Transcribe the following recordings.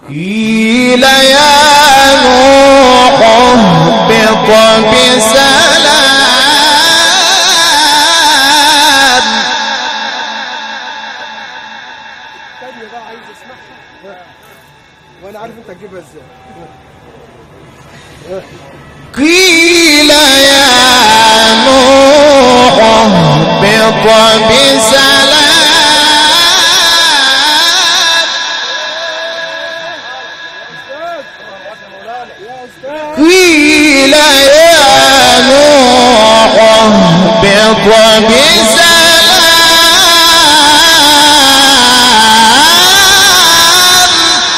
قيل يا نوح اهبط بسلام تانية بقى عايز اسمعها وانا عارف انت هتجيبها ازاي قيل يا نوح اهبط بسلام قيل يا نوح اهبط بسلام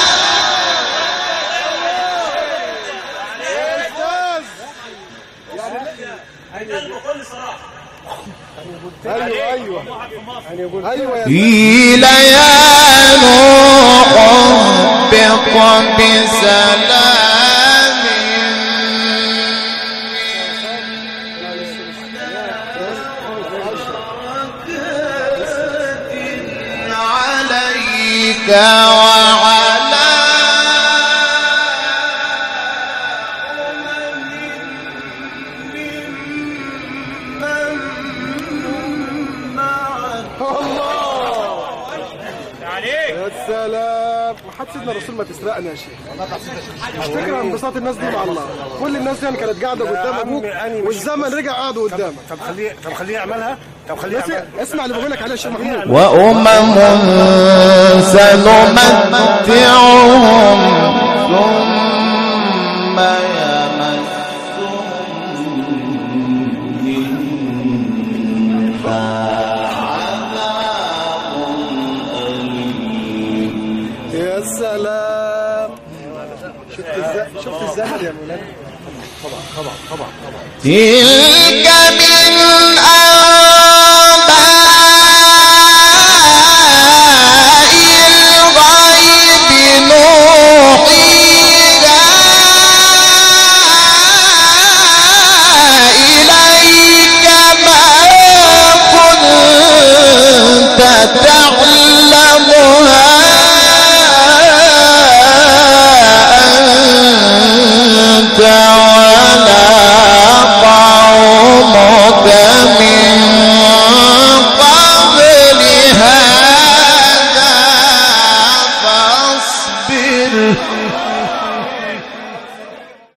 ايوه ايوه ايوه يا قيل يا نوح اهبط بسلام عليك وعلى يا سلام وحد سيدنا الرسول ما تسرقنا يا شيخ مش فكرة انبساط الناس دي مع الله كل النااس دي يعني كانت قاعده قدام ابوك والزمن رجع قعدوا قدامك طب خليه طب خليه يعملها طب خليه بس يعملها اسمع اللي بقول لك عليه يا شيخ محمود وأمم سنمتعهم ثم يمسهم يا سلام شفت ازاي شفت الزمن يا مولانا تلك من